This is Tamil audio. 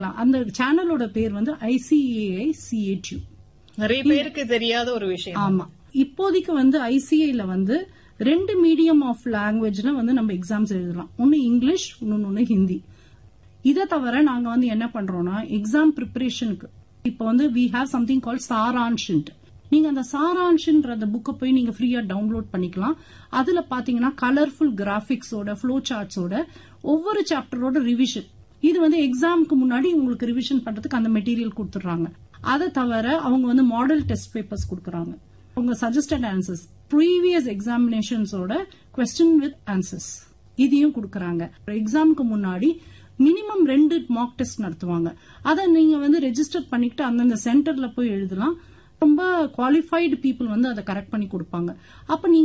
அந்த சேனலோட பேர் வந்து ஐசிஏஐ சிஏடியூ நிறைய பேருக்கு தெரியாத ஒரு விஷயம் ஆமா இப்போதைக்கு வந்து ஐசிஐல வந்து ரெண்டு மீடியம் ஆஃப் லாங்குவேஜ்ல வந்து நம்ம எக்ஸாம்ஸ் எழுதலாம் ஒன்னு இங்கிலீஷ் இன்னொன்னு ஹிந்தி இதை தவிர நாங்க வந்து என்ன பண்றோம்னா எக்ஸாம் ப்ரிப்பரேஷனுக்கு இப்போ வந்து வி ஹேவ் சம்திங் கால் சாரான்ஷன்ட் நீங்க அந்த சாரான்ஷன்ற அந்த புக்கை போய் நீங்க ஃப்ரீயா டவுன்லோட் பண்ணிக்கலாம் அதுல பாத்தீங்கன்னா கலர்ஃபுல் கிராபிக்ஸோட ஃப்ளோ சார்ட்ஸோட ஒவ்வொரு சாப்டரோட ரிவிஷன் இது வந்து எக்ஸாமுக்கு முன்னாடி உங்களுக்கு ரிவிஷன் பண்றதுக்கு அந்த மெட்டீரியல் கொடுத்துடுறாங்க அதை தவிர அவங்க வந்து மாடல் டெஸ்ட் பேப்பர்ஸ் கொடுக்குறாங்க உங்க சஜஸ்டட் ஆன்சர்ஸ் ப்ரீவியஸ் எக்ஸாமினேஷன்ஸோட கொஸ்டின் வித் ஆன்சர்ஸ் இதையும் கொடுக்கறாங்க எக்ஸாமுக்கு முன்னாடி மினிமம் ரெண்டு மாக் டெஸ்ட் நடத்துவாங்க அதை நீங்க வந்து ரெஜிஸ்டர் பண்ணிக்கிட்டு அந்தந்த சென்டர்ல போய் எழுதலாம் ரொம்ப குவாலிஃபைடு பீப்புள் வந்து அதை கரெக்ட் பண்ணி கொடுப்பாங்க அப்ப நீங்க